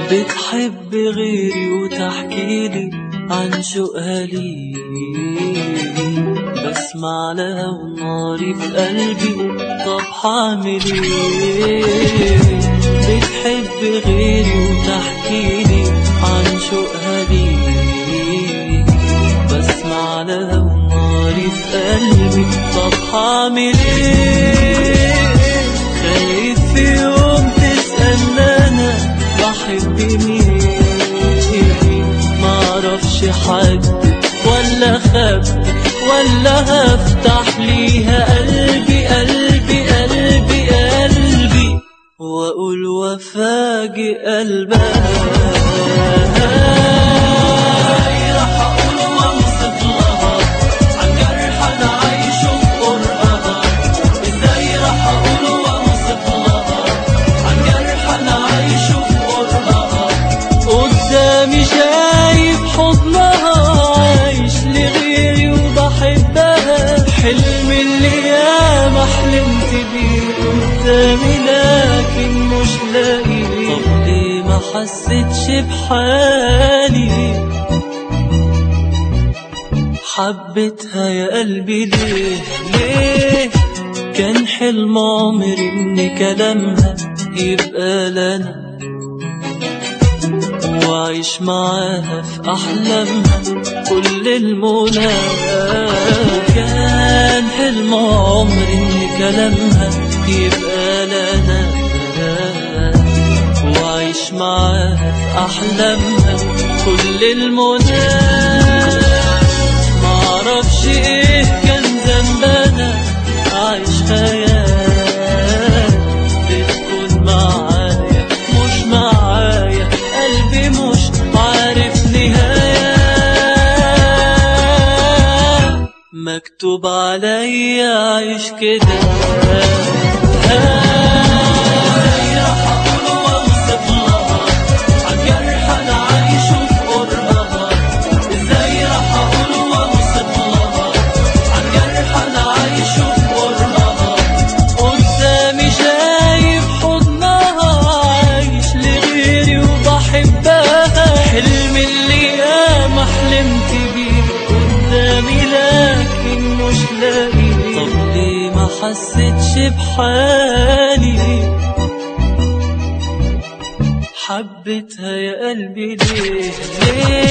بتحب غيري وتحكيلي عن شوقها لي بسمع لها وناري في قلبي طب حعمل ايه بتحب غيري وتحكيلي عن شوقها لي بسمع لها وناري في قلبي طب حعمل ايه خايف في يوم تسأل انا بحب مين معرفش حد ولا خبي ولا هفتح ليها قلبي قلبي قلبي قلبي واقول وفاجئ قلبها راح اقول وانصف لها عن جرح انا عايشه في قربها ازاي راح اقول وانصف لها عن جرح انا عايشه في قربها قدامي شايف حضنها عايش لغيري وبحبها حلم اللي ياما حلمت بيه قدامي لكن مش لاقيه طب ليه ما حسيتش بحالي حبيتها يا قلبي ليه ليه كان حلم عمري ان كلامها يبقى لنا وعيش معاها في أحلامها كل المنى كان حلم عمري إن كلامها يبقى لنا وعيش معاها في أحلامها كل المنى معرفش إيه كان ذنبنا عايش خيال بتكون معايا مش معايا قلبي مش عارف نهاية مكتوب عليا عيش كده ازاي راح اقول واوصف لها عن جرح انا عايشه في قربها ازاي راح اقول واوصف لها عن جرح انا عايشه في قربها قدامي شايف حضنها عايش لغيري وبحبها حلم اللي ياما حلمت بيه قدامي لكن مش لاقيه طب ليه ما حسيتش بحالي حبيتها يا قلبي ليه ليه